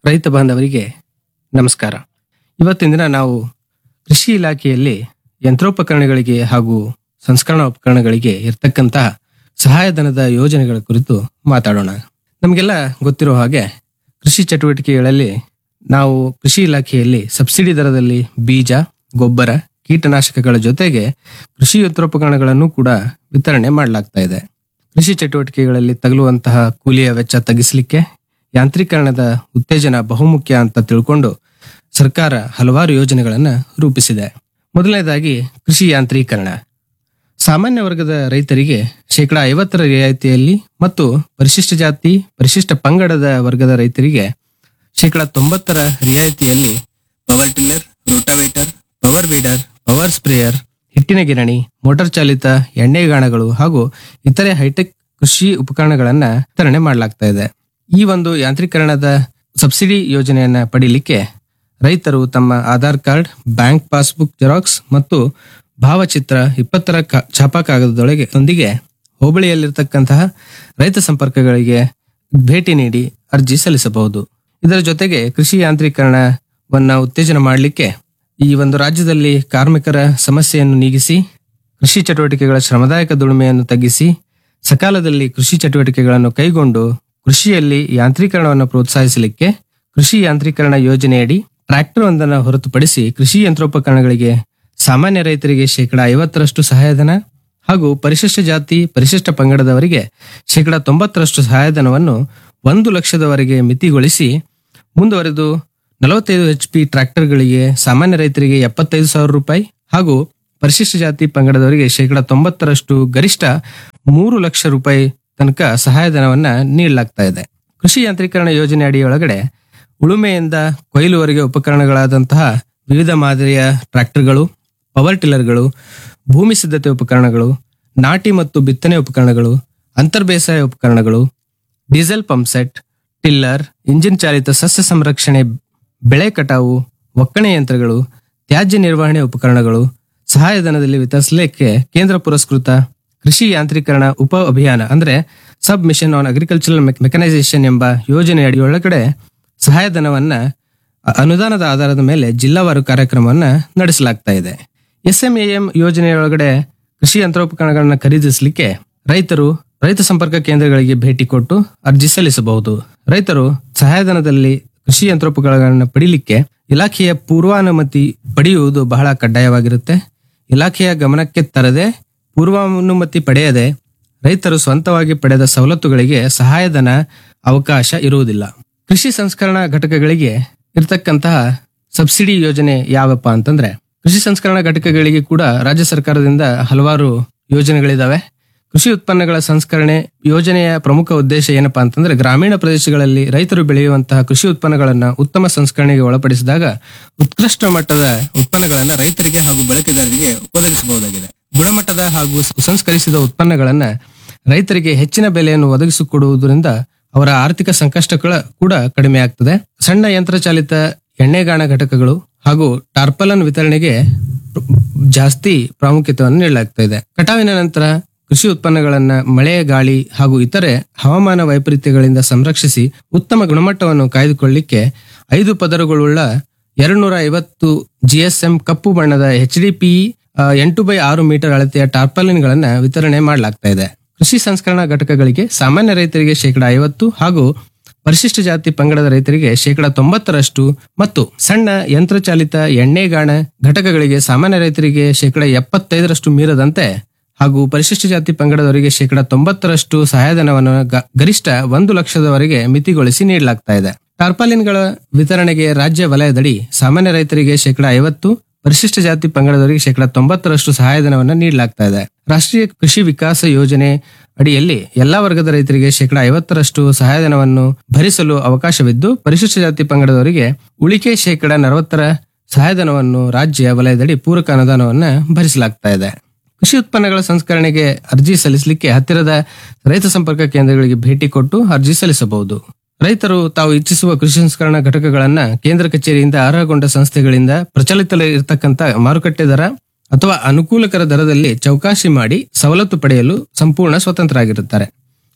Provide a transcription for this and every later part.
ರೈತ ಬಾಂಧವರಿಗೆ ನಮಸ್ಕಾರ ಇವತ್ತಿನ ದಿನ ನಾವು ಕೃಷಿ ಇಲಾಖೆಯಲ್ಲಿ ಯಂತ್ರೋಪಕರಣಗಳಿಗೆ ಹಾಗೂ ಸಂಸ್ಕರಣಾ ಉಪಕರಣಗಳಿಗೆ ಇರತಕ್ಕಂತಹ ಸಹಾಯಧನದ ಯೋಜನೆಗಳ ಕುರಿತು ಮಾತಾಡೋಣ ನಮಗೆಲ್ಲ ಗೊತ್ತಿರೋ ಹಾಗೆ ಕೃಷಿ ಚಟುವಟಿಕೆಗಳಲ್ಲಿ ನಾವು ಕೃಷಿ ಇಲಾಖೆಯಲ್ಲಿ ಸಬ್ಸಿಡಿ ದರದಲ್ಲಿ ಬೀಜ ಗೊಬ್ಬರ ಕೀಟನಾಶಕಗಳ ಜೊತೆಗೆ ಕೃಷಿ ಯಂತ್ರೋಪಕರಣಗಳನ್ನು ಕೂಡ ವಿತರಣೆ ಮಾಡಲಾಗ್ತಾ ಇದೆ ಕೃಷಿ ಚಟುವಟಿಕೆಗಳಲ್ಲಿ ತಗಲುವಂತಹ ಕೂಲಿಯ ವೆಚ್ಚ ತಗ್ಗಿಸಲಿಕ್ಕೆ ಯಾಂತ್ರೀಕರಣದ ಉತ್ತೇಜನ ಬಹುಮುಖ್ಯ ಅಂತ ತಿಳ್ಕೊಂಡು ಸರ್ಕಾರ ಹಲವಾರು ಯೋಜನೆಗಳನ್ನು ರೂಪಿಸಿದೆ ಮೊದಲನೇದಾಗಿ ಕೃಷಿ ಯಾಂತ್ರೀಕರಣ ಸಾಮಾನ್ಯ ವರ್ಗದ ರೈತರಿಗೆ ಶೇಕಡ ಐವತ್ತರ ರಿಯಾಯಿತಿಯಲ್ಲಿ ಮತ್ತು ಪರಿಶಿಷ್ಟ ಜಾತಿ ಪರಿಶಿಷ್ಟ ಪಂಗಡದ ವರ್ಗದ ರೈತರಿಗೆ ಶೇಕಡ ತೊಂಬತ್ತರ ರಿಯಾಯಿತಿಯಲ್ಲಿ power tiller rotavator power weeder power sprayer ಹಿಟ್ಟಿನ ಗಿರಣಿ ಮೋಟಾರ್ ಚಾಲಿತ ಎಣ್ಣೆಗಾಣಗಳು ಹಾಗೂ ಇತರೆ ಹೈಟೆಕ್ ಕೃಷಿ ಉಪಕರಣಗಳನ್ನ ವಿತರಣೆ ಮಾಡಲಾಗ್ತಾ ಇದೆ ಈ ಒಂದು ಯಾಂತ್ರೀಕರಣದ ಸಬ್ಸಿಡಿ ಯೋಜನೆಯನ್ನ ಪಡೀಲಿಕ್ಕೆ ರೈತರು ತಮ್ಮ Aadhaar card bank passbook xerox ಮತ್ತು ಭಾವಚಿತ್ರ ಇಪ್ಪತ್ತರ ಕ- ಛಾಪಾ ಕಾಗದದೊಳಗೆ ಒಂದಿಗೆ ಹೋಬಳಿಯಲ್ಲಿರ್ತಕ್ಕಂತಹ ರೈತ ಸಂಪರ್ಕಗಳಿಗೆ ಭೇಟಿ ನೀಡಿ ಅರ್ಜಿ ಸಲ್ಲಿಸಬಹುದು ಇದರ ಜೊತೆಗೆ ಕೃಷಿ ಯಾಂತ್ರೀಕರಣವನ್ನ ಉತ್ತೇಜನ ಮಾಡಲಿಕ್ಕೆ ಈ ಒಂದು ರಾಜ್ಯದಲ್ಲಿ ಕಾರ್ಮಿಕರ ಸಮಸ್ಯೆಯನ್ನು ನೀಗಿಸಿ ಕೃಷಿ ಚಟುವಟಿಕೆಗಳ ಶ್ರಮದಾಯಕ ದುಡಿಮೆಯನ್ನು ತಗ್ಗಿಸಿ ಸಕಾಲದಲ್ಲಿ ಕೃಷಿ ಚಟುವಟಿಕೆಗಳನ್ನು ಕೈಗೊಂಡು ಕೃಷಿಯಲ್ಲಿ ಯಾಂತ್ರೀಕರಣವನ್ನು ಪ್ರೋತ್ಸಾಹಿಸಲಿಕ್ಕೆ ಕೃಷಿ ಯಾಂತ್ರೀಕರಣ ಯೋಜನೆಯಡಿ ಟ್ರ್ಯಾಕ್ಟರ್ ಒಂದನ್ನು ಹೊರತುಪಡಿಸಿ ಕೃಷಿ ಯಂತ್ರೋಪಕರಣಗಳಿಗೆ ಸಾಮಾನ್ಯ ರೈತರಿಗೆ ಶೇಕಡ ಐವತ್ತರಷ್ಟು ಸಹಾಯಧನ ಹಾಗೂ ಪರಿಶಿಷ್ಟ ಜಾತಿ ಪರಿಶಿಷ್ಟ ಪಂಗಡದವರಿಗೆ ಶೇಕಡ ತೊಂಬತ್ತರಷ್ಟು ಸಹಾಯಧನವನ್ನು ಒಂದು ಲಕ್ಷದವರೆಗೆ ಮಿತಿಗೊಳಿಸಿ ಮುಂದುವರೆದು ನಲವತ್ತೈದು ಎಚ್ ಪಿ ಟ್ರ್ಯಾಕ್ಟರ್ಗಳಿಗೆ ಸಾಮಾನ್ಯ ರೈತರಿಗೆ ಎಪ್ಪತ್ತೈದು ಸಾವಿರ ರೂಪಾಯಿ ಹಾಗೂ ಪರಿಶಿಷ್ಟ ಜಾತಿ ಪಂಗಡದವರಿಗೆ ಶೇಕಡ ತೊಂಬತ್ತರಷ್ಟು ಗರಿಷ್ಠ ಮೂರು ಲಕ್ಷ ರೂಪಾಯಿ ತನಕ ಸಹಾಯಧನವನ್ನ ನೀಡಲಾಗ್ತಾ ಇದೆ ಕೃಷಿ ಯಾಂತ್ರೀಕರಣ ಯೋಜನೆ ಅಡಿಯೊಳಗಡೆ ಉಳುಮೆಯಿಂದ ಕೊಯ್ಲುವರೆಗೆ ಉಪಕರಣಗಳಾದಂತಹ ವಿವಿಧ ಮಾದರಿಯ ಟ್ರ್ಯಾಕ್ಟರ್ಗಳು ಪವರ್ ಟಿಲ್ಲರ್ಗಳು ಭೂಮಿ ಸಿದ್ಧತೆ ಉಪಕರಣಗಳು ನಾಟಿ ಮತ್ತು ಬಿತ್ತನೆ ಉಪಕರಣಗಳು ಅಂತರ್ಬೇಸಾಯ ಉಪಕರಣಗಳು diesel pump set tiller engine ಚಾಲಿತ ಸಸ್ಯ ಸಂರಕ್ಷಣೆ ಬೆಳೆ ಕಟಾವು ಒಕ್ಕಣೆ ಯಂತ್ರಗಳು ತ್ಯಾಜ್ಯ ನಿರ್ವಹಣೆ ಉಪಕರಣಗಳು ಸಹಾಯಧನದಲ್ಲಿ ವಿತರಿಸಲಿಕ್ಕೆ ಕೇಂದ್ರ ಪುರಸ್ಕೃತ ಕೃಷಿ ಯಾಂತ್ರೀಕರಣ ಉಪ ಅಭಿಯಾನ ಅಂದ್ರೆ sub mission on agricultural mechanisation ಎಂಬ ಯೋಜನೆ ಅಡಿಯೊಳಗಡೆ ಸಹಾಯಧನವನ್ನ ಅ- ಅನುದಾನದ ಆಧಾರದ ಮೇಲೆ ಜಿಲ್ಲಾವಾರು ಕಾರ್ಯಕ್ರಮವನ್ನ ನಡೆಸಲಾಗ್ತಾ ಇದೆ ಎಸ್ಎಂಎಎಂ ಯೋಜನೆಯೊಳಗಡೆ ಕೃಷಿ ಯಂತ್ರೋಪಕರಣಗಳನ್ನ ಖರೀದಿಸಲಿಕ್ಕೆ ರೈತರು ರೈತ ಸಂಪರ್ಕ ಕೇಂದ್ರಗಳಿಗೆ ಭೇಟಿ ಕೊಟ್ಟು ಅರ್ಜಿ ಸಲ್ಲಿಸಬಹುದು ರೈತರು ಸಹಾಯಧನದಲ್ಲಿ ಕೃಷಿ ಯಂತ್ರೋಪಕರಣಗಳನ್ನು ಪಡಿಲಿಕ್ಕೆ ಇಲಾಖೆಯ ಪೂರ್ವಾನುಮತಿ ಪಡೆಯುವುದು ಬಹಳ ಕಡ್ಡಾಯವಾಗಿರುತ್ತೆ ಇಲಾಖೆಯ ಗಮನಕ್ಕೆ ತರದೆ ಪೂರ್ವಾನುಮತಿ ಪಡೆಯದೆ ರೈತರು ಸ್ವಂತವಾಗಿ ಪಡೆದ ಸವಲತ್ತುಗಳಿಗೆ ಸಹಾಯಧನ ಅವಕಾಶ ಇರುವುದಿಲ್ಲ ಕೃಷಿ ಸಂಸ್ಕರಣಾ ಘಟಕಗಳಿಗೆ ಇರತಕ್ಕಂತಹ ಸಬ್ಸಿಡಿ ಯೋಜನೆ ಯಾವಪ್ಪ ಅಂತಂದ್ರೆ ಕೃಷಿ ಸಂಸ್ಕರಣಾ ಘಟಕಗಳಿಗೆ ಕೂಡ ರಾಜ್ಯ ಸರ್ಕಾರದಿಂದ ಹಲವಾರು ಯೋಜನೆಗಳಿದಾವೆ ಕೃಷಿ ಉತ್ಪನ್ನಗಳ ಸಂಸ್ಕರಣೆ ಯೋಜನೆಯ ಪ್ರಮುಖ ಉದ್ದೇಶ ಏನಪ್ಪಾ ಅಂತಂದ್ರೆ ಗ್ರಾಮೀಣ ಪ್ರದೇಶಗಳಲ್ಲಿ ರೈತರು ಬೆಳೆಯುವಂತಹ ಕೃಷಿ ಉತ್ಪನ್ನಗಳನ್ನ ಉತ್ತಮ ಸಂಸ್ಕರಣೆಗೆ ಒಳಪಡಿಸಿದಾಗ ಉತ್ಕೃಷ್ಟ ಮಟ್ಟದ ಉತ್ಪನ್ನಗಳನ್ನ ರೈತರಿಗೆ ಹಾಗೂ ಬಳಕೆದಾರರಿಗೆ ಒದಗಿಸಬಹುದಾಗಿದೆ ಗುಣಮಟ್ಟದ ಹಾಗೂ ಸಂಸ್ಕರಿಸಿದ ಉತ್ಪನ್ನಗಳನ್ನ ರೈತರಿಗೆ ಹೆಚ್ಚಿನ ಬೆಲೆಯನ್ನು ಒದಗಿಸಿಕೊಡುವುದರಿಂದ ಅವರ ಆರ್ಥಿಕ ಸಂಕಷ್ಟಗಳ ಕೂಡ ಕಡಿಮೆ ಆಗ್ತದೆ ಸಣ್ಣ ಯಂತ್ರಚಾಲಿತ ಎಣ್ಣೆಗಾಣ ಘಟಕಗಳು ಹಾಗೂ ಟಾರ್ಪಲನ್ ವಿತರಣೆಗೆ ಜಾಸ್ತಿ ಪ್ರಾಮುಖ್ಯತೆಯನ್ನು ನೀಡಲಾಗ್ತಾ ಇದೆ ಕಟಾವಿನ ನಂತರ ಕೃಷಿ ಉತ್ಪನ್ನಗಳನ್ನ ಮಳೆ ಗಾಳಿ ಹಾಗೂ ಇತರೆ ಹವಾಮಾನ ವೈಪರೀತ್ಯಗಳಿಂದ ಸಂರಕ್ಷಿಸಿ ಉತ್ತಮ ಗುಣಮಟ್ಟವನ್ನು ಕಾಯ್ದುಕೊಳ್ಳಿಕ್ಕೆ ಐದು ಪದರಗಳುಳ್ಳ ಎರಡ್ನೂರ ಐವತ್ತು ಜಿಎಸ್ಎಂ ಕಪ್ಪು ಬಣ್ಣದ ಎಚ್ ಡಿ ಪಿ ಎಂಟು ಬೈ ಆರು ಮೀಟರ್ ಅಳತೆಯ ಟಾರ್ಪಾಲಿನ್ಗಳನ್ನ ವಿತರಣೆ ಮಾಡಲಾಗ್ತಾ ಇದೆ ಕೃಷಿ ಸಂಸ್ಕರಣಾ ಘಟಕಗಳಿಗೆ ಸಾಮಾನ್ಯ ರೈತರಿಗೆ ಶೇಕಡ ಐವತ್ತು ಹಾಗೂ ಪರಿಶಿಷ್ಟ ಜಾತಿ ಪಂಗಡದ ರೈತರಿಗೆ ಶೇಕಡ ತೊಂಬತ್ತರಷ್ಟು ಮತ್ತು ಸಣ್ಣ ಯಂತ್ರಚಾಲಿತ ಎಣ್ಣೆಗಾಣ ಘಟಕಗಳಿಗೆ ಸಾಮಾನ್ಯ ರೈತರಿಗೆ ಶೇಕಡ ಎಪ್ಪತ್ತೈದರಷ್ಟು ಮೀರದಂತೆ ಹಾಗೂ ಪರಿಶಿಷ್ಟ ಜಾತಿ ಪಂಗಡದವರಿಗೆ ಶೇಕಡ ತೊಂಬತ್ತರಷ್ಟು ಸಹಾಯಧನವನ್ನು ಗ- ಗರಿಷ್ಠ ಒಂದು ಲಕ್ಷದವರೆಗೆ ಮಿತಿಗೊಳಿಸಿ ನೀಡಲಾಗ್ತಾ ಇದೆ ಟಾರ್ಪಾಲಿನ್ಗಳ ವಿತರಣೆಗೆ ರಾಜ್ಯ ವಲಯದಡಿ ಸಾಮಾನ್ಯ ರೈತರಿಗೆ ಶೇಕಡ ಐವತ್ತು ಪರಿಶಿಷ್ಟ ಜಾತಿ ಪಂಗಡದವರಿಗೆ ಶೇಕಡ ತೊಂಬತ್ತರಷ್ಟು ಸಹಾಯಧನವನ್ನು ನೀಡಲಾಗ್ತಾ ಇದೆ ರಾಷ್ಟ್ರೀಯ ಕೃಷಿ ವಿಕಾಸ ಯೋಜನೆ ಅಡಿಯಲ್ಲಿ ಎಲ್ಲಾ ವರ್ಗದ ರೈತರಿಗೆ ಶೇಕಡ ಐವತ್ತರಷ್ಟು ಸಹಾಯಧನವನ್ನು ಭರಿಸಲು ಅವಕಾಶವಿದ್ದು ಪರಿಶಿಷ್ಟ ಜಾತಿ ಪಂಗಡದವರಿಗೆ ಉಳಿಕೆ ಶೇಕಡ ನಲವತ್ತರ ಸಹಾಯಧನವನ್ನು ರಾಜ್ಯ ವಲಯದಡಿ ಪೂರಕ ಅನುದಾನವನ್ನು ಭರಿಸಲಾಗ್ತಾ ಇದೆ ಕೃಷಿ ಉತ್ಪನ್ನಗಳ ಸಂಸ್ಕರಣೆಗೆ ಅರ್ಜಿ ಸಲ್ಲಿಸಲಿಕ್ಕೆ ಹತ್ತಿರದ ರೈತ ಸಂಪರ್ಕ ಕೇಂದ್ರಗಳಿಗೆ ಭೇಟಿ ಕೊಟ್ಟು ಅರ್ಜಿ ಸಲ್ಲಿಸಬಹುದು ರೈತರು ತಾವು ಇಚ್ಛಿಸುವ ಕೃಷಿ ಸಂಸ್ಕರಣಾ ಘಟಕಗಳನ್ನ ಕೇಂದ್ರ ಕಚೇರಿಯಿಂದ ಅರ್ಹಗೊಂಡ ಸಂಸ್ಥೆಗಳಿಂದ ಪ್ರಚಲಿತದಲ್ಲಿ ಇರತಕ್ಕಂತ ಮಾರುಕಟ್ಟೆ ದರ ಅಥವಾ ಅನುಕೂಲಕರ ದರದಲ್ಲಿ ಚೌಕಾಶಿ ಮಾಡಿ ಸವಲತ್ತು ಪಡೆಯಲು ಸಂಪೂರ್ಣ ಸ್ವತಂತ್ರರಾಗಿರುತ್ತಾರೆ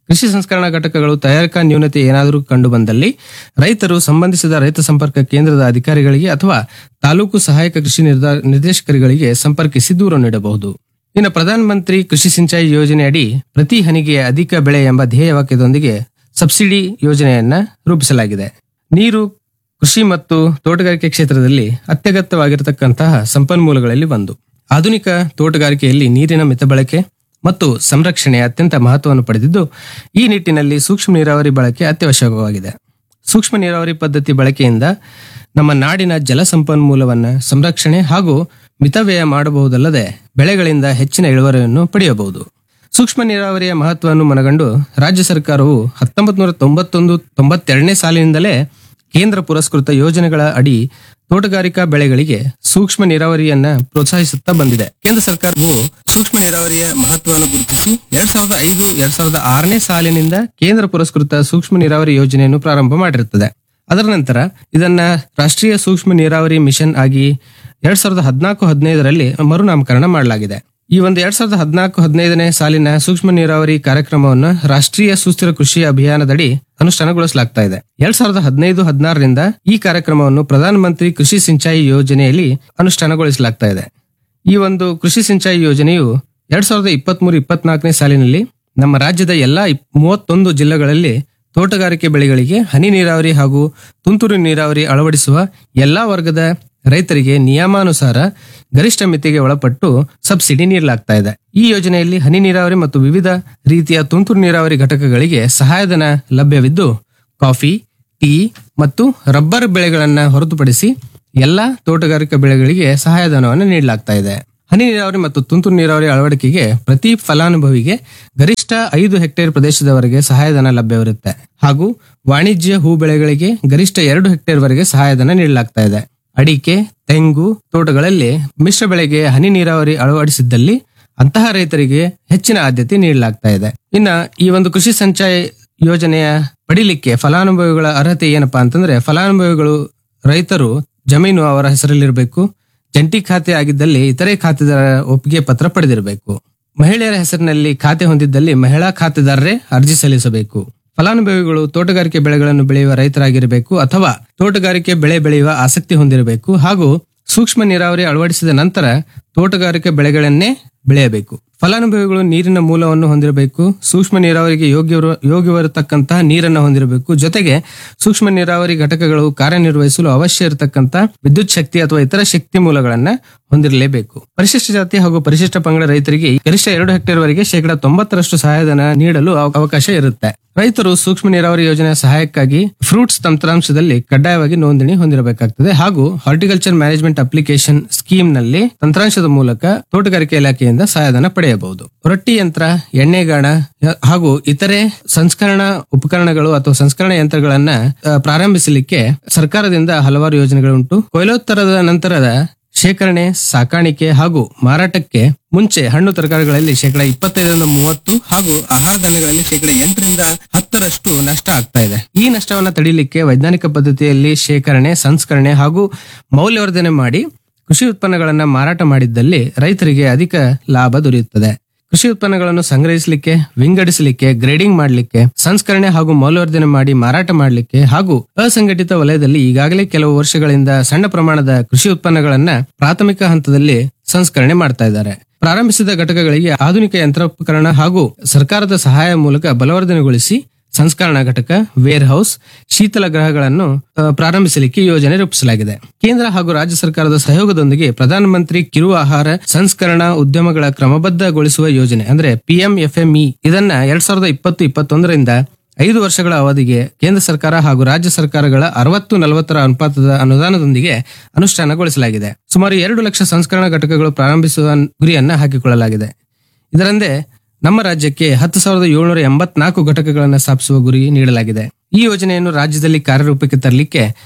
ಕೃಷಿ ಸಂಸ್ಕರಣಾ ಘಟಕಗಳು ತಯಾರಿಕಾ ನ್ಯೂನತೆ ಏನಾದರೂ ಕಂಡು ಬಂದಲ್ಲಿ ರೈತರು ಸಂಬಂಧಿಸಿದ ರೈತ ಸಂಪರ್ಕ ಕೇಂದ್ರದ ಅಧಿಕಾರಿಗಳಿಗೆ ಅಥವಾ ತಾಲೂಕು ಸಹಾಯಕ ಕೃಷಿ ನಿರ್ದ- ನಿರ್ದೇಶಕರುಗಳಿಗೆ ಸಂಪರ್ಕಿಸಿ ದೂರು ನೀಡಬಹುದು ಇನ್ನು ಪ್ರಧಾನ ಮಂತ್ರಿ ಕೃಷಿ ಸಿಂಚಾಯಿ ಯೋಜನೆ ಅಡಿ ಪ್ರತಿ ಹನಿಗೆ ಅಧಿಕ ಬೆಳೆ ಎಂಬ ಧ್ಯೇಯ ವಾಕ್ಯದೊಂದಿಗೆ ಸಬ್ಸಿಡಿ ಯೋಜನೆಯನ್ನ ರೂಪಿಸಲಾಗಿದೆ ನೀರು ಕೃಷಿ ಮತ್ತು ತೋಟಗಾರಿಕೆ ಕ್ಷೇತ್ರದಲ್ಲಿ ಅತ್ಯಗತ್ಯವಾಗಿರತಕ್ಕಂತಹ ಸಂಪನ್ಮೂಲಗಳಲ್ಲಿ ಒಂದು ಆಧುನಿಕ ತೋಟಗಾರಿಕೆಯಲ್ಲಿ ನೀರಿನ ಮಿತ ಬಳಕೆ ಮತ್ತು ಸಂರಕ್ಷಣೆ ಅತ್ಯಂತ ಮಹತ್ವವನ್ನು ಪಡೆದಿದ್ದು ಈ ನಿಟ್ಟಿನಲ್ಲಿ ಸೂಕ್ಷ್ಮ ನೀರಾವರಿ ಬಳಕೆ ಅತ್ಯವಶ್ಯಕವಾಗಿದೆ ಸೂಕ್ಷ್ಮ ನೀರಾವರಿ ಪದ್ಧತಿ ಬಳಕೆಯಿಂದ ನಮ್ಮ ನಾಡಿನ ಜಲ ಸಂಪನ್ಮೂಲವನ್ನ ಸಂರಕ್ಷಣೆ ಹಾಗೂ ಮಿತವ್ಯಯ ಮಾಡಬಹುದಲ್ಲದೆ ಬೆಳೆಗಳಿಂದ ಹೆಚ್ಚಿನ ಇಳುವರಿಯನ್ನು ಪಡೆಯಬಹುದು ಸೂಕ್ಷ್ಮ ನೀರಾವರಿಯ ಮಹತ್ವವನ್ನು ಮನಗಂಡು ರಾಜ್ಯ ಸರ್ಕಾರವು ಹತ್ತೊಂಬತ್ತು ನೂರ ತೊಂಬತ್ತೊಂದು ತೊಂಬತ್ತೆರಡನೇ ಸಾಲಿನಿಂದಲೇ ಕೇಂದ್ರ ಪುರಸ್ಕೃತ ಯೋಜನೆಗಳ ಅಡಿ ತೋಟಗಾರಿಕಾ ಬೆಳೆಗಳಿಗೆ ಸೂಕ್ಷ್ಮ ನೀರಾವರಿಯನ್ನ ಪ್ರೋತ್ಸಾಹಿಸುತ್ತಾ ಬಂದಿದೆ ಕೇಂದ್ರ ಸರ್ಕಾರವು ಸೂಕ್ಷ್ಮ ನೀರಾವರಿಯ ಮಹತ್ವವನ್ನು ಗುರುತಿಸಿ ಎರಡ್ ಸಾವಿರದ ಐದು ಎರಡ್ ಸಾವಿರದ ಆರನೇ ಸಾಲಿನಿಂದ ಕೇಂದ್ರ ಪುರಸ್ಕೃತ ಸೂಕ್ಷ್ಮ ನೀರಾವರಿ ಯೋಜನೆಯನ್ನು ಪ್ರಾರಂಭ ಮಾಡಿರುತ್ತದೆ ಅದರ ನಂತರ ಇದನ್ನ ರಾಷ್ಟ್ರೀಯ ಸೂಕ್ಷ್ಮ ನೀರಾವರಿ ಮಿಷನ್ ಆಗಿ ಎರಡ್ ಸಾವಿರದ ಹದಿನಾಲ್ಕು ಹದಿನೈದರಲ್ಲಿ ಮರುನಾಮಕರಣ ಮಾಡಲಾಗಿದೆ ಈ ಒಂದು ಎರಡ್ ಸಾವಿರದ ಹದಿನಾಲ್ಕು ಹದಿನೈದನೇ ಸಾಲಿನ ಸೂಕ್ಷ್ಮ ನೀರಾವರಿ ಕಾರ್ಯಕ್ರಮವನ್ನು ರಾಷ್ಟ್ರೀಯ ಸುಸ್ಥಿರ ಕೃಷಿ ಅಭಿಯಾನದಡಿ ಅನುಷ್ಠಾನಗೊಳಿಸಲಾಗ್ತಾ ಇದೆ ಎರಡ್ ಸಾವಿರದ ಹದಿನೈದು ಹದಿನಾರರಿಂದ ಈ ಕಾರ್ಯಕ್ರಮವನ್ನು ಪ್ರಧಾನ ಮಂತ್ರಿ ಕೃಷಿ ಸಿಂಚಾಯಿ ಯೋಜನೆಯಲ್ಲಿ ಅನುಷ್ಠಾನಗೊಳಿಸಲಾಗ್ತಾ ಇದೆ ಈ ಒಂದು ಕೃಷಿ ಸಿಂಚಾಯಿ ಯೋಜನೆಯು ಎರಡ್ ಸಾವಿರದ ಇಪ್ಪತ್ಮೂರು ಇಪ್ಪತ್ನಾಲ್ಕನೇ ಸಾಲಿನಲ್ಲಿ ನಮ್ಮ ರಾಜ್ಯದ ಎಲ್ಲಾ ಇಪ್- ಮೂವತ್ತೊಂದು ಜಿಲ್ಲೆಗಳಲ್ಲಿ ತೋಟಗಾರಿಕೆ ಬೆಳೆಗಳಿಗೆ ಹನಿ ನೀರಾವರಿ ಹಾಗೂ ತುಂತುರು ನೀರಾವರಿ ಅಳವಡಿಸುವ ಎಲ್ಲಾ ವರ್ಗದ ರೈತರಿಗೆ ನಿಯಮಾನುಸಾರ ಗರಿಷ್ಠ ಮಿತಿಗೆ ಒಳಪಟ್ಟು ಸಬ್ಸಿಡಿ ನೀಡಲಾಗ್ತಾ ಇದೆ ಈ ಯೋಜನೆಯಲ್ಲಿ ಹನಿ ನೀರಾವರಿ ಮತ್ತು ವಿವಿಧ ರೀತಿಯ ತುಂತುರು ನೀರಾವರಿ ಘಟಕಗಳಿಗೆ ಸಹಾಯಧನ ಲಭ್ಯವಿದ್ದು ಕಾಫಿ ಟೀ ಮತ್ತು ರಬ್ಬರ್ ಬೆಳೆಗಳನ್ನ ಹೊರತುಪಡಿಸಿ ಎಲ್ಲಾ ತೋಟಗಾರಿಕಾ ಬೆಳೆಗಳಿಗೆ ಸಹಾಯಧನವನ್ನು ನೀಡಲಾಗ್ತಾ ಇದೆ ಹನಿ ನೀರಾವರಿ ಮತ್ತು ತುಂತುರು ನೀರಾವರಿ ಅಳವಡಿಕೆಗೆ ಪ್ರತಿ ಫಲಾನುಭವಿಗೆ ಗರಿಷ್ಠ ಐದು ಹೆಕ್ಟೇರ್ ಪ್ರದೇಶದವರೆಗೆ ಸಹಾಯಧನ ಲಭ್ಯವಿರುತ್ತೆ ಹಾಗೂ ವಾಣಿಜ್ಯ ಹೂ ಬೆಳೆಗಳಿಗೆ ಗರಿಷ್ಠ ಎರಡು ಹೆಕ್ಟೇರ್ ವರೆಗೆ ಸಹಾಯಧನ ನೀಡಲಾಗ್ತಾ ಇದೆ ಅಡಿಕೆ ತೆಂಗು ತೋಟಗಳಲ್ಲಿ ಮಿಶ್ರ ಬೆಳೆಗೆ ಹನಿ ನೀರಾವರಿ ಅಳವಡಿಸಿದ್ದಲ್ಲಿ ಅಂತಹ ರೈತರಿಗೆ ಹೆಚ್ಚಿನ ಆದ್ಯತೆ ನೀಡಲಾಗ್ತಾ ಇದೆ ಇನ್ನ ಈ ಒಂದು ಕೃಷಿ ಸಂಚಯ ಯೋಜನೆಯ ಪಡಿಲಿಕ್ಕೆ ಫಲಾನುಭವಿಗಳ ಅರ್ಹತೆ ಏನಪ್ಪಾ ಅಂತಂದ್ರೆ ಫಲಾನುಭವಿಗಳು ರೈತರು ಜಮೀನು ಅವರ ಹೆಸರಲ್ಲಿರಬೇಕು ಜಂಟಿ ಖಾತೆ ಆಗಿದ್ದಲ್ಲಿ ಇತರೆ ಖಾತೆದಾರ ಒಪ್ಪಿಗೆ ಪತ್ರ ಪಡೆದಿರಬೇಕು ಮಹಿಳೆಯರ ಹೆಸರಿನಲ್ಲಿ ಖಾತೆ ಹೊಂದಿದ್ದಲ್ಲಿ ಮಹಿಳಾ ಖಾತೆದಾರರೇ ಅರ್ಜಿ ಸಲ್ಲಿಸಬೇಕು ಫಲಾನುಭವಿಗಳು ತೋಟಗಾರಿಕೆ ಬೆಳೆಗಳನ್ನು ಬೆಳೆಯುವ ರೈತರಾಗಿರಬೇಕು ಅಥವಾ ತೋಟಗಾರಿಕೆ ಬೆಳೆ ಬೆಳೆಯುವ ಆಸಕ್ತಿ ಹೊಂದಿರಬೇಕು ಹಾಗೂ ಸೂಕ್ಷ್ಮ ನೀರಾವರಿ ಅಳವಡಿಸಿದ ನಂತರ ತೋಟಗಾರಿಕೆ ಬೆಳೆಗಳನ್ನೇ ಬೆಳೆಯಬೇಕು ಫಲಾನುಭವಿಗಳು ನೀರಿನ ಮೂಲವನ್ನು ಹೊಂದಿರಬೇಕು ಸೂಕ್ಷ್ಮ ನೀರಾವರಿಗೆ ಯೋಗ್ಯವರು ಯೋಗ್ಯವಿರತಕ್ಕಂತಹ ನೀರನ್ನು ಹೊಂದಿರಬೇಕು ಜೊತೆಗೆ ಸೂಕ್ಷ್ಮ ನೀರಾವರಿ ಘಟಕಗಳು ಕಾರ್ಯನಿರ್ವಹಿಸಲು ಅವಶ್ಯ ಇರತಕ್ಕಂತ ವಿದ್ಯುತ್ ಶಕ್ತಿ ಅಥವಾ ಇತರ ಶಕ್ತಿ ಮೂಲಗಳನ್ನ ಹೊಂದಿರಲೇಬೇಕು ಪರಿಶಿಷ್ಟ ಜಾತಿ ಹಾಗೂ ಪರಿಶಿಷ್ಟ ಪಂಗಡ ರೈತರಿಗೆ ಗರಿಷ್ಠ ಎರಡು ಹೆಕ್ಟೇರ್ ವರೆಗೆ ಶೇಕಡ ತೊಂಬತ್ತರಷ್ಟು ಸಹಾಯಧನ ನೀಡಲು ಅವ- ಅವಕಾಶ ಇರುತ್ತೆ ರೈತರು ಸೂಕ್ಷ್ಮ ನೀರಾವರಿ ಯೋಜನೆಯ ಸಹಾಯಕ್ಕಾಗಿ ಫ್ರೂಟ್ಸ್ ತಂತ್ರಾಂಶದಲ್ಲಿ ಕಡ್ಡಾಯವಾಗಿ ನೋಂದಣಿ ಹೊಂದಿರಬೇಕಾಗ್ತದೆ ಹಾಗೂ ಹಾರ್ಟಿಕಲ್ಚರ್ ಮ್ಯಾನೇಜ್ಮೆಂಟ್ ಅಪ್ಲಿಕೇಶನ್ ಸ್ಕೀಮ್ ನಲ್ಲಿ ತಂತ್ರಾಂಶದ ಮೂಲಕ ತೋಟಗಾರಿಕೆ ಇಲಾಖೆಯಿಂದ ಸಹಾಯಧನ ಪಡೆಯಬಹುದು ರೊಟ್ಟಿ ಯಂತ್ರ ಎಣ್ಣೆಗಾಣ ಯ- ಹಾಗೂ ಇತರೆ ಸಂಸ್ಕರಣಾ ಉಪಕರಣಗಳು ಅಥವಾ ಸಂಸ್ಕರಣಾ ಯಂತ್ರಗಳನ್ನ ಆ, ಪ್ರಾರಂಭಿಸಲಿಕ್ಕೆ ಸರ್ಕಾರದಿಂದ ಹಲವಾರು ಯೋಜನೆಗಳುಂಟು ಕೊಯ್ಲೋತ್ತರದ ನಂತರದ ಶೇಖರಣೆ ಸಾಕಾಣಿಕೆ ಹಾಗೂ ಮಾರಾಟಕ್ಕೆ ಮುಂಚೆ ಹಣ್ಣು ತರಕಾರಿಗಳಲ್ಲಿ ಶೇಕಡ ಇಪ್ಪತ್ತೈದರಿಂದ ಮೂವತ್ತು ಹಾಗೂ ಆಹಾರ ಧಾನ್ಯಗಳಲ್ಲಿ ಶೇಕಡ ಎಂಟರಿಂದ ಹತ್ತರಷ್ಟು ನಷ್ಟ ಆಗ್ತಾ ಇದೆ ಈ ನಷ್ಟವನ್ನ ತಡಿಲಿಕ್ಕೆ ವೈಜ್ಞಾನಿಕ ಪದ್ಧತಿಯಲ್ಲಿ ಶೇಖರಣೆ ಸಂಸ್ಕರಣೆ ಹಾಗೂ ಮೌಲ್ಯವರ್ಧನೆ ಮಾಡಿ ಕೃಷಿ ಉತ್ಪನ್ನಗಳನ್ನ ಮಾರಾಟ ಮಾಡಿದ್ದಲ್ಲಿ ರೈತರಿಗೆ ಅಧಿಕ ಲಾಭ ದೊರೆಯುತ್ತದೆ ಕೃಷಿ ಉತ್ಪನ್ನಗಳನ್ನು ಸಂಗ್ರಹಿಸಲಿಕ್ಕೆ ವಿಂಗಡಿಸಲಿಕ್ಕೆ ಗ್ರೇಡಿಂಗ್ ಮಾಡಲಿಕ್ಕೆ ಸಂಸ್ಕರಣೆ ಹಾಗೂ ಮೌಲ್ಯವರ್ಧನೆ ಮಾಡಿ ಮಾರಾಟ ಮಾಡಲಿಕ್ಕೆ ಹಾಗೂ ಅಸಂಘಟಿತ ವಲಯದಲ್ಲಿ ಈಗಾಗಲೇ ಕೆಲವು ವರ್ಷಗಳಿಂದ ಸಣ್ಣ ಪ್ರಮಾಣದ ಕೃಷಿ ಉತ್ಪನ್ನಗಳನ್ನ ಪ್ರಾಥಮಿಕ ಹಂತದಲ್ಲಿ ಸಂಸ್ಕರಣೆ ಮಾಡ್ತಾ ಇದ್ದಾರೆ ಪ್ರಾರಂಭಿಸಿದ ಘಟಕಗಳಿಗೆ ಆಧುನಿಕ ಯಂತ್ರೋಪಕರಣ ಹಾಗೂ ಸರ್ಕಾರದ ಸಹಾಯ ಮೂಲಕ ಬಲವರ್ಧನೆಗೊಳಿಸಿ ಸಂಸ್ಕರಣಾ ಘಟಕ ವೇರ್ ಹೌಸ್ ಶೀತಲ ಗೃಹಗಳನ್ನು ಆ, ಪ್ರಾರಂಭಿಸಲಿಕ್ಕೆ ಯೋಜನೆ ರೂಪಿಸಲಾಗಿದೆ ಕೇಂದ್ರ ಹಾಗೂ ರಾಜ್ಯ ಸರ್ಕಾರದ ಸಹಯೋಗದೊಂದಿಗೆ ಪ್ರಧಾನಮಂತ್ರಿ ಕಿರು ಆಹಾರ ಸಂಸ್ಕರಣಾ ಉದ್ಯಮಗಳ ಕ್ರಮಬದ್ಧಗೊಳಿಸುವ ಯೋಜನೆ ಅಂದ್ರೆ ಪಿಎಂಎಫ್ಎಂಇ ಇದನ್ನ ಎರಡ್ ಸಾವಿರದ ಇಪ್ಪತ್ತು ಇಪ್ಪತ್ತೊಂದರಿಂದ ಐದು ವರ್ಷಗಳ ಅವಧಿಗೆ ಕೇಂದ್ರ ಸರ್ಕಾರ ಹಾಗೂ ರಾಜ್ಯ ಸರ್ಕಾರಗಳ ಅರವತ್ತು ನಲವತ್ತರ ಅನುಪಾತದ ಅನುದಾನದೊಂದಿಗೆ ಅನುಷ್ಠಾನಗೊಳಿಸಲಾಗಿದೆ ಸುಮಾರು ಎರಡು ಲಕ್ಷ ಸಂಸ್ಕರಣಾ ಘಟಕಗಳು ಪ್ರಾರಂಭಿಸುವ ಗುರಿಯನ್ನ ಹಾಕಿಕೊಳ್ಳಲಾಗಿದೆ ಇದರಂತೆ ನಮ್ಮ ರಾಜ್ಯಕ್ಕೆ ಹತ್ತು ಸಾವಿರದ ಏಳ್ನೂರ ಎಂಬತ್ನಾಲ್ಕು ಘಟಕಗಳನ್ನು ಸ್ಥಾಪಿಸುವ ಗುರಿ ನೀಡಲಾಗಿದೆ ಈ ಯೋಜನೆಯನ್ನು ರಾಜ್ಯದಲ್ಲಿ ಕಾರ್ಯರೂಪಕ್ಕೆ ತರಲಿಕ್ಕೆ